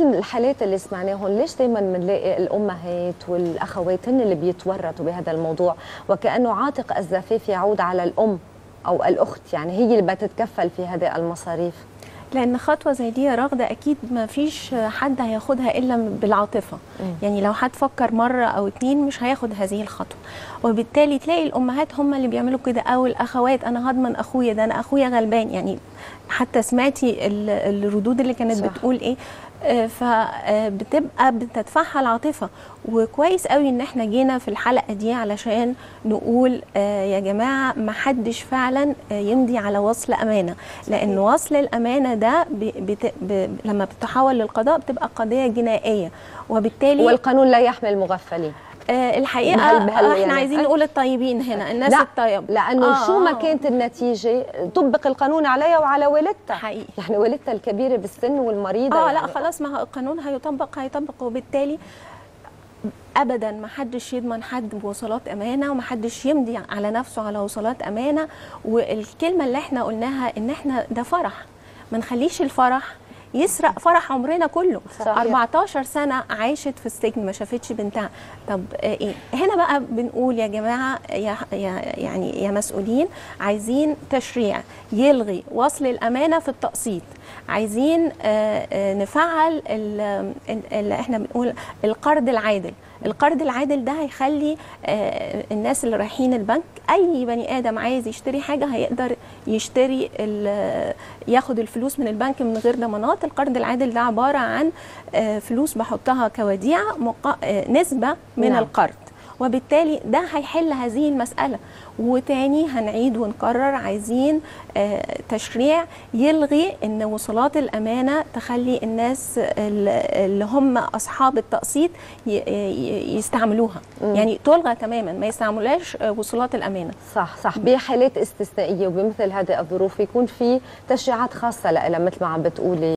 مثل الحالات اللي سمعناهم ليش دائما بنلاقي الامهات والاخوات هن اللي بيتورطوا بهذا الموضوع وكانه عاتق الزفاف يعود على الام او الاخت يعني هي اللي بتتكفل في هذه المصاريف لان خطوه زي دي يا راغده اكيد ما فيش حد هياخدها الا بالعاطفه مم. يعني لو حد فكر مره او اتنين مش هياخد هذه الخطوه وبالتالي تلاقي الامهات هم اللي بيعملوا كده او الاخوات انا هضمن اخويا ده انا اخويا غلبان يعني حتى سمعتي ال- الردود اللي كانت صح. بتقول ايه آه، فبتبقى بتدفعها العاطفه وكويس قوي ان احنا جينا في الحلقه دي علشان نقول آه، يا جماعه ما حدش فعلا آه، يمضي على وصل امانه لان وصل الامانه ده ب- بت... ب... لما بتتحول للقضاء بتبقى قضيه جنائيه وبالتالي والقانون لا يحمي المغفلين آه الحقيقه بهال- بهال- آه، احنا يعني عايزين أك- نقول الطيبين هنا الناس لا الطيب لانه آه، شو ما آه. كانت النتيجه طبق القانون عليها وعلى والدتها حقيقي. يعني والدتها الكبيره بالسن والمريضه اه يعني لا خلاص ما هو القانون هيطبق هيطبق وبالتالي ابدا ما حدش يضمن حد بوصلات امانه وما حدش يمضي على نفسه على وصلات امانه والكلمه اللي احنا قلناها ان احنا ده فرح ما نخليش الفرح يسرق فرح عمرنا كله صحيح. 14 سنه عاشت في السجن ما شافتش بنتها طب آه، ايه هنا بقى بنقول يا جماعه يا يا يعني يا مسؤولين عايزين تشريع يلغي وصل الامانه في التقسيط عايزين آه، آه، نفعل ال- ال- اللي احنا بنقول القرض العادل القرض العادل ده هيخلي آه، الناس اللي رايحين البنك اي بني ادم عايز يشتري حاجه هيقدر يشتري ال- ياخد الفلوس من البنك من غير ضمانات القرض العادل ده عباره عن آه، فلوس بحطها كوديعه مقا- آه، نسبه من نعم. نعم. القرض وبالتالي ده هيحل هذه المسألة وتاني هنعيد ونكرر عايزين آه، تشريع يلغي ان وصلات الامانه تخلي الناس ال- اللي هم اصحاب التقسيط ي- ي- يستعملوها يعني تلغى تماما ما يستعملوهاش آه، وصلات الامانه صح صح بحالات استثنائيه وبمثل هذه الظروف يكون في تشريعات خاصه لها مثل ما عم بتقولي